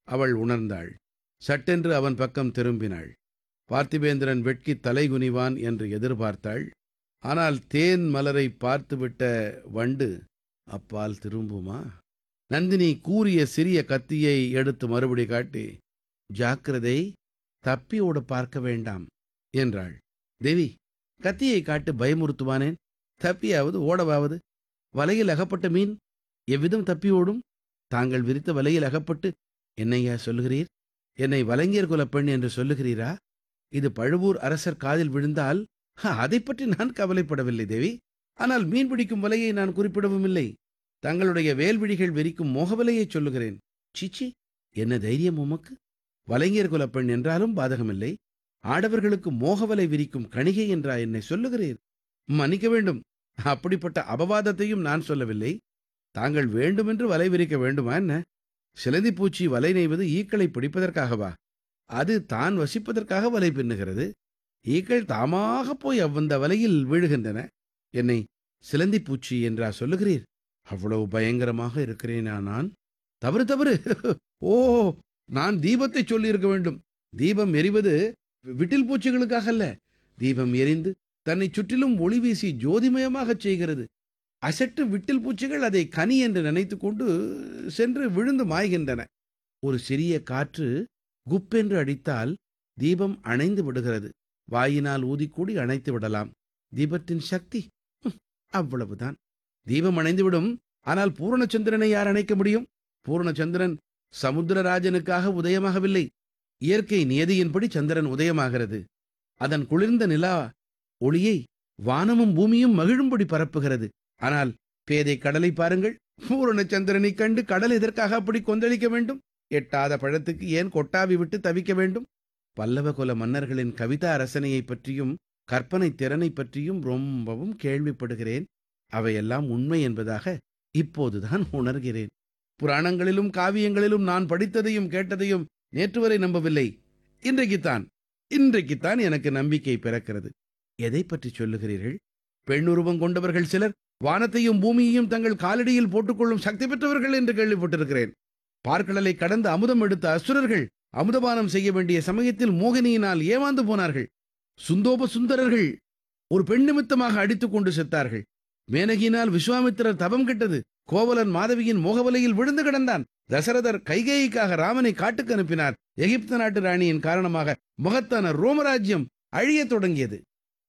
அவள் உணர்ந்தாள் சட்டென்று அவன் பக்கம் திரும்பினாள் பார்த்திபேந்திரன் வெட்கி தலைகுனிவான் என்று எதிர்பார்த்தாள் ஆனால் தேன் மலரை பார்த்துவிட்ட வண்டு அப்பால் திரும்புமா நந்தினி கூறிய சிறிய கத்தியை எடுத்து மறுபடி காட்டி ஜாக்கிரதை தப்பி ஓட பார்க்க வேண்டாம் என்றாள் தேவி கத்தியை காட்டு பயமுறுத்துவானேன் தப்பியாவது ஓடவாவது வலையில் அகப்பட்ட மீன் எவ்விதம் தப்பி ஓடும் தாங்கள் விரித்த வலையில் அகப்பட்டு என்னையா சொல்லுகிறீர் என்னை வலைஞர் குலப் பெண் என்று சொல்லுகிறீரா இது பழுவூர் அரசர் காதில் விழுந்தால் அதை பற்றி நான் கவலைப்படவில்லை தேவி ஆனால் மீன் பிடிக்கும் வலையை நான் குறிப்பிடவும் இல்லை தங்களுடைய வேல்விழிகள் விரிக்கும் மோகவலையை சொல்லுகிறேன் சீச்சி என்ன தைரியம் உமக்கு வலைஞர் குலப் பெண் என்றாலும் பாதகமில்லை ஆடவர்களுக்கு மோகவலை விரிக்கும் கணிகை என்றா என்னை சொல்லுகிறீர் மன்னிக்க வேண்டும் அப்படிப்பட்ட அபவாதத்தையும் நான் சொல்லவில்லை தாங்கள் வேண்டுமென்று வலை விரிக்க வேண்டுமா என்ன சிலந்தி பூச்சி வலை நெய்வது ஈக்களை பிடிப்பதற்காகவா அது தான் வசிப்பதற்காக வலை பின்னுகிறது ஈக்கள் தாமாக போய் அவ்வந்த வலையில் விழுகின்றன என்னை சிலந்தி பூச்சி என்றா சொல்லுகிறீர் அவ்வளவு பயங்கரமாக இருக்கிறேனா நான் தவறு தவறு ஓ நான் தீபத்தை சொல்லியிருக்க வேண்டும் தீபம் எரிவது விட்டில் பூச்சிகளுக்காக அல்ல தீபம் எரிந்து தன்னை சுற்றிலும் ஒளி வீசி ஜோதிமயமாகச் செய்கிறது அசட்டு விட்டில் பூச்சிகள் அதை கனி என்று நினைத்துக் கொண்டு சென்று விழுந்து மாய்கின்றன ஒரு சிறிய காற்று குப்பென்று அடித்தால் தீபம் அணைந்து விடுகிறது வாயினால் ஊதிக்கூடி அணைத்து விடலாம் தீபத்தின் சக்தி அவ்வளவுதான் தீபம் அணைந்துவிடும் ஆனால் பூரணச்சந்திரனை யார் அணைக்க முடியும் பூரணச்சந்திரன் சமுத்திரராஜனுக்காக உதயமாகவில்லை இயற்கை நியதியின்படி சந்திரன் உதயமாகிறது அதன் குளிர்ந்த நிலா ஒளியை வானமும் பூமியும் மகிழும்படி பரப்புகிறது ஆனால் பேதை கடலை பாருங்கள் பூரண சந்திரனைக் கண்டு கடல் எதற்காக அப்படி கொந்தளிக்க வேண்டும் எட்டாத பழத்துக்கு ஏன் கொட்டாவி விட்டு தவிக்க வேண்டும் பல்லவ குல மன்னர்களின் கவிதா ரசனையைப் பற்றியும் கற்பனை திறனை பற்றியும் ரொம்பவும் கேள்விப்படுகிறேன் அவையெல்லாம் உண்மை என்பதாக இப்போதுதான் உணர்கிறேன் புராணங்களிலும் காவியங்களிலும் நான் படித்ததையும் கேட்டதையும் நேற்று வரை நம்பவில்லை இன்றைக்குத்தான் இன்றைக்குத்தான் எனக்கு நம்பிக்கை பிறக்கிறது எதை பற்றி சொல்லுகிறீர்கள் பெண்ணுருவம் கொண்டவர்கள் சிலர் வானத்தையும் பூமியையும் தங்கள் காலடியில் போட்டுக்கொள்ளும் சக்தி பெற்றவர்கள் என்று கேள்விப்பட்டிருக்கிறேன் பார்க்கடலை கடந்து அமுதம் எடுத்த அசுரர்கள் அமுதபானம் செய்ய வேண்டிய சமயத்தில் மோகினியினால் ஏமாந்து போனார்கள் சுந்தோப சுந்தரர்கள் ஒரு பெண் நிமித்தமாக அடித்துக் கொண்டு செத்தார்கள் மேனகியினால் விஸ்வாமித்திரர் தவம் கெட்டது கோவலன் மாதவியின் மோகவலையில் விழுந்து கிடந்தான் தசரதர் கைகேயிக்காக ராமனை காட்டுக்கு அனுப்பினார் எகிப்து நாட்டு ராணியின் காரணமாக முகத்தான ரோமராஜ்யம் அழியத் தொடங்கியது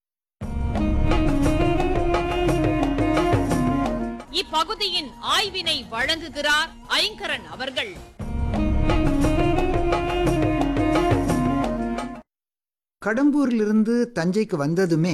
இப்பகுதியின் ஆய்வினை வழங்குகிறார் ஐங்கரன் அவர்கள் கடம்பூரிலிருந்து தஞ்சைக்கு வந்ததுமே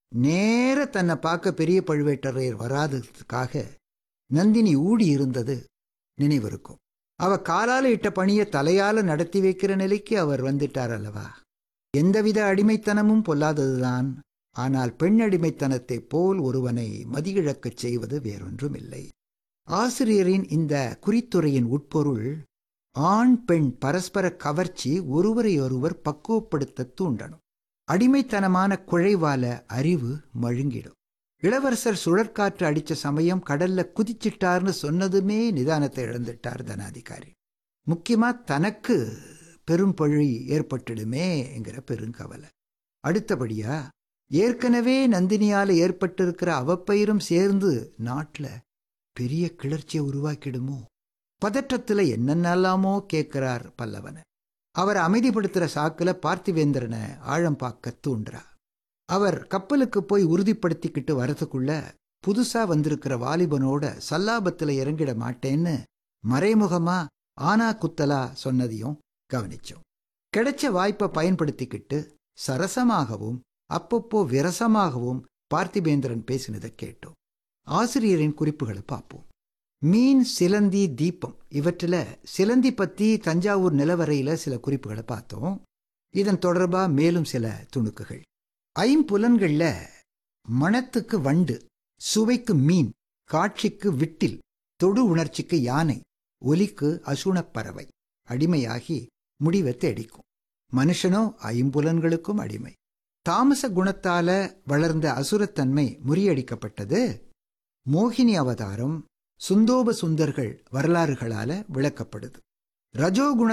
நேர தன்னை பார்க்க பெரிய பழுவேட்டரையர் வராததுக்காக நந்தினி ஊடி இருந்தது நினைவிருக்கும் அவ காலால இட்ட பணியை தலையால நடத்தி வைக்கிற நிலைக்கு அவர் வந்துட்டார் அல்லவா எந்தவித அடிமைத்தனமும் பொல்லாததுதான் ஆனால் பெண் அடிமைத்தனத்தைப் போல் ஒருவனை மதியிழக்கச் செய்வது வேறொன்றும் இல்லை ஆசிரியரின் இந்த குறித்துறையின் உட்பொருள் ஆண் பெண் பரஸ்பர கவர்ச்சி ஒருவரையொருவர் பக்குவப்படுத்த தூண்டணும் அடிமைத்தனமான குழைவால அறிவு மழுங்கிடும் இளவரசர் சுழற்காற்று அடிச்ச சமயம் கடல்ல குதிச்சிட்டார்னு சொன்னதுமே நிதானத்தை இழந்துட்டார் தனாதிகாரி முக்கியமா தனக்கு பெரும் பழி ஏற்பட்டுடுமே என்கிற பெருங்கவலை அடுத்தபடியா ஏற்கனவே நந்தினியால ஏற்பட்டிருக்கிற அவப்பயிரும் சேர்ந்து நாட்டுல பெரிய கிளர்ச்சியை உருவாக்கிடுமோ பதற்றத்துல என்னென்னலாமோ கேட்கிறார் பல்லவனை அவர் அமைதிப்படுத்துற சாக்குல பார்த்திவேந்திரனை ஆழம் பார்க்க தூண்டுறா அவர் கப்பலுக்கு போய் உறுதிப்படுத்திக்கிட்டு வரதுக்குள்ள புதுசா வந்திருக்கிற வாலிபனோட சல்லாபத்துல இறங்கிட மாட்டேன்னு மறைமுகமா ஆனா குத்தலா சொன்னதையும் கவனிச்சோம் கிடைச்ச வாய்ப்பை பயன்படுத்திக்கிட்டு சரசமாகவும் அப்பப்போ விரசமாகவும் பார்த்திபேந்திரன் பேசினதை கேட்டோம் ஆசிரியரின் குறிப்புகளை பார்ப்போம் மீன் சிலந்தி தீபம் இவற்றில் சிலந்தி பத்தி தஞ்சாவூர் நிலவரையில சில குறிப்புகளை பார்த்தோம் இதன் தொடர்பா மேலும் சில துணுக்குகள் ஐம்புலன்கள்ல மணத்துக்கு வண்டு சுவைக்கு மீன் காட்சிக்கு விட்டில் தொடு உணர்ச்சிக்கு யானை ஒலிக்கு அசுணப்பறவை அடிமையாகி முடிவை தேடிக்கும் மனுஷனோ ஐம்புலன்களுக்கும் அடிமை தாமச குணத்தால வளர்ந்த அசுரத்தன்மை முறியடிக்கப்பட்டது மோகினி அவதாரம் சுந்தோப சுந்தர்கள் வரலாறுகளால விளக்கப்படுது ரஜோகுண